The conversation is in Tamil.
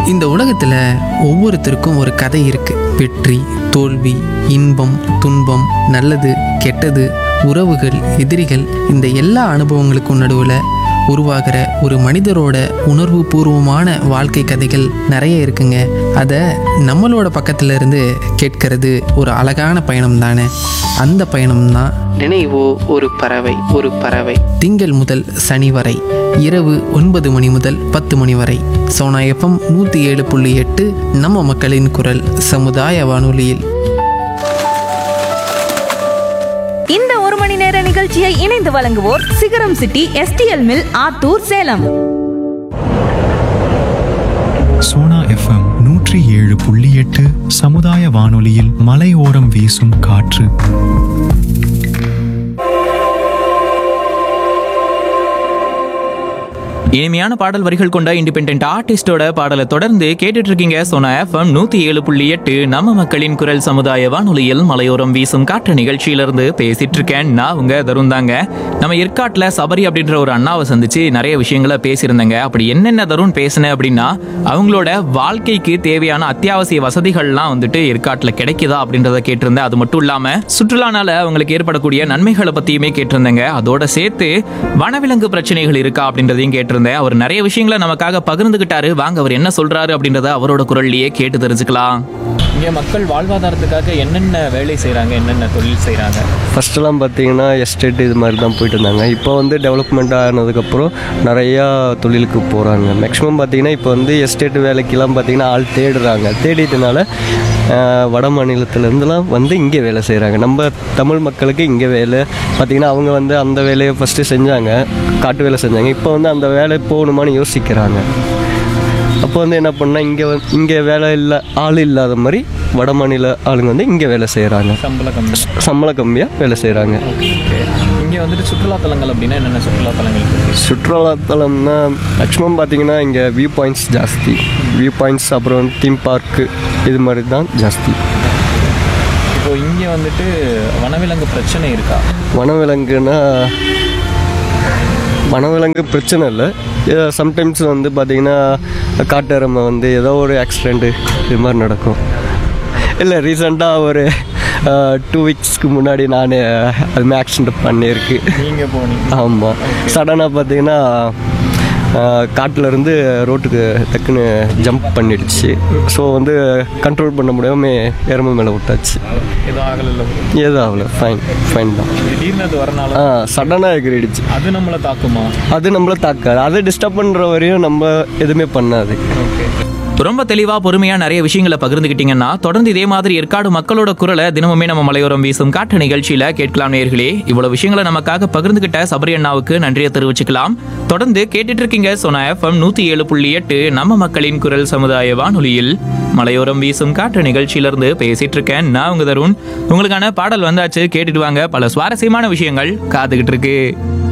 இந்த உலகத்தில் ஒவ்வொருத்தருக்கும் ஒரு கதை இருக்கு வெற்றி தோல்வி இன்பம் துன்பம் நல்லது கெட்டது உறவுகள் எதிரிகள் இந்த எல்லா அனுபவங்களுக்கும் நடுவில் உருவாகிற ஒரு மனிதரோட உணர்வு பூர்வமான வாழ்க்கை கதைகள் நிறைய இருக்குங்க அதை நம்மளோட பக்கத்துல இருந்து கேட்கறது ஒரு அழகான பயணம் தானே அந்த பயணம் தான் நினைவோ ஒரு பறவை ஒரு பறவை திங்கள் முதல் சனி வரை இரவு ஒன்பது மணி முதல் பத்து மணி வரை சோனா எஃப்எம் நூற்றி ஏழு புள்ளி எட்டு நம்ம மக்களின் குரல் சமுதாய வானொலியில் இந்த ஒரு மணி நேர நிகழ்ச்சியை இணைந்து வழங்குவோர் Sigaram city STL mill Attur Salem Sona FM நூற்றி ஏழு புள்ளி எட்டு சமுதாய வானொலியில் மலையோரம் வீசும் காற்று இனிமையான பாடல் வரிகள் கொண்ட இண்டிபெண்ட் ஆர்டிஸ்டோட பாடலை தொடர்ந்து கேட்டுட்டு இருக்கீங்க சோனா எஃப்எம் நூத்தி ஏழு புள்ளி எட்டு நம்ம மக்களின் குரல் சமுதாய வானொலியில் மலையோரம் வீசும் காற்று நிகழ்ச்சியிலிருந்து பேசிட்டு இருக்கேன் நான் உங்க தருண் தாங்க நம்ம ஏற்காட்டுல சபரி அப்படின்ற ஒரு அண்ணாவை சந்திச்சு நிறைய விஷயங்களை பேசியிருந்தேங்க அப்படி என்னென்ன தருண் பேசினேன் அப்படின்னா அவங்களோட வாழ்க்கைக்கு தேவையான அத்தியாவசிய வசதிகள்லாம் வந்துட்டு ஏற்காட்டுல கிடைக்குதா அப்படின்றத கேட்டிருந்தேன் அது மட்டும் இல்லாம சுற்றுலானால அவங்களுக்கு ஏற்படக்கூடிய நன்மைகளை பத்தியுமே கேட்டிருந்தேங்க அதோட சேர்த்து வனவிலங்கு பிரச்சனைகள் இருக்கா அப்படின்றதையும் கேட்டிருந்தேன் அவர் நிறைய விஷயங்களை நமக்காக பகிர்ந்துகிட்டாரு வாங்க அவர் என்ன சொல்றாரு அப்படின்றத அவரோட குரல்லையே கேட்டு தெரிஞ்சுக்கலாம் இங்க மக்கள் வாழ்வாதாரத்துக்காக என்னென்ன வேலை செய்றாங்க என்னென்ன தொழில் செய்றாங்க ஃபஸ்ட்டெல்லாம் பார்த்தீங்கன்னா எஸ்டேட் இது மாதிரி தான் போயிட்டு இருந்தாங்க இப்போ வந்து டெவலப்மெண்ட் ஆனதுக்கப்புறம் நிறையா தொழிலுக்கு போகிறாங்க மேக்ஸிமம் பார்த்தீங்கன்னா இப்போ வந்து எஸ்டேட் வேலைக்கெல்லாம் பார்த்தீங்கன்னா ஆள் தேடுறாங்க தேடிட்டனால ஆஹ், வட மாநிலத்திலேருந்துலாம் வந்து இங்கே வேலை செய்கிறாங்க நம்ம தமிழ் மக்களுக்கு இங்கே வேலை பார்த்திங்கன்னா அவங்க வந்து அந்த வேலையை ஃபஸ்ட்டு செஞ்சாங்க காட்டு வேலை செஞ்சாங்க இப்போ வந்து அந்த வேலை போகணுமான்னு யோசிக்கிறாங்க அப்போ வந்து என்ன பண்ணால் இங்கே வந்து இங்கே வேலை இல்லை ஆள் இல்லாத மாதிரி வட மாநில ஆளுங்க வந்து இங்கே வேலை செய்கிறாங்க சம்பள கம்மி சம்பளம் கம்மியாக வேலை செய்கிறாங்க இங்க வந்துட்டு சுற்றுலா தலங்கள் அப்படின்னா என்னென்ன சுற்றுலா தலங்கள் இருக்கு சுற்றுலாத்தலம்னா மேக்ஸிமம் பார்த்தீங்கன்னா இங்கே வியூ பாயிண்ட்ஸ் ஜாஸ்தி வியூ பாயிண்ட்ஸ் அப்புறம் தீம் பார்க்கு இது மாதிரி தான் ஜாஸ்தி இப்போ இங்க வந்துட்டு வனவிலங்கு பிரச்சனை இருக்கா வனவிலங்குனா வனவிலங்கு பிரச்சனை இல்லை சம்டைம்ஸ் வந்து பார்த்தீங்கன்னா காட்டெருமை வந்து ஏதோ ஒரு ஆக்சிடெண்ட்டு இது மாதிரி நடக்கும் இல்லை ரீசெண்டாக ஒரு டூ வீக்ஸ்க்கு முன்னாடி நான் அது ஆக்சிடென்ட் பண்ணியிருக்கு நீங்க போனீங்க ஆமாம் சடனாக பார்த்தீங்கன்னா காட்டில் இருந்து ரோட்டுக்கு டக்குன்னு ஜம்ப் பண்ணிடுச்சு ஸோ வந்து கண்ட்ரோல் பண்ண முடியாமல் எருமை மேலே விட்டாச்சு எதுவும் ஆகல ஏதோ ஆகல ஃபைன் ஃபைன் தான் திடீர்னு அது வரனால ஆ சடனாக எகிரிடுச்சு அது நம்மளை தாக்குமா அது நம்மள தாக்காது அதை டிஸ்டர்ப் பண்ணுற வரையும் நம்ம எதுவுமே பண்ணாது ரொம்ப தெளிவா பொறுமையா நிறைய விஷயங்களை பகிர்ந்துக்கிட்டீங்கன்னா தொடர்ந்து இதே மாதிரி ஏற்காடு மக்களோட குரலை தினமுமே நம்ம மலையோரம் வீசும் காட்டு நிகழ்ச்சியில கேட்கலாம் நேர்களே இவ்வளவு விஷயங்களை நமக்காக பகிர்ந்துகிட்ட சபரி அண்ணாவுக்கு நன்றியை தெரிவிச்சுக்கலாம் தொடர்ந்து கேட்டுட்டு இருக்கீங்க சொன்ன எஃப்எம் நூத்தி ஏழு புள்ளி எட்டு நம்ம மக்களின் குரல் சமுதாய வானொலியில் மலையோரம் வீசும் காற்று நிகழ்ச்சியிலிருந்து பேசிட்டு இருக்கேன் நான் உங்க தருண் உங்களுக்கான பாடல் வந்தாச்சு கேட்டுட்டு வாங்க பல சுவாரஸ்யமான விஷயங்கள் காத்துக்கிட்டு இருக்கு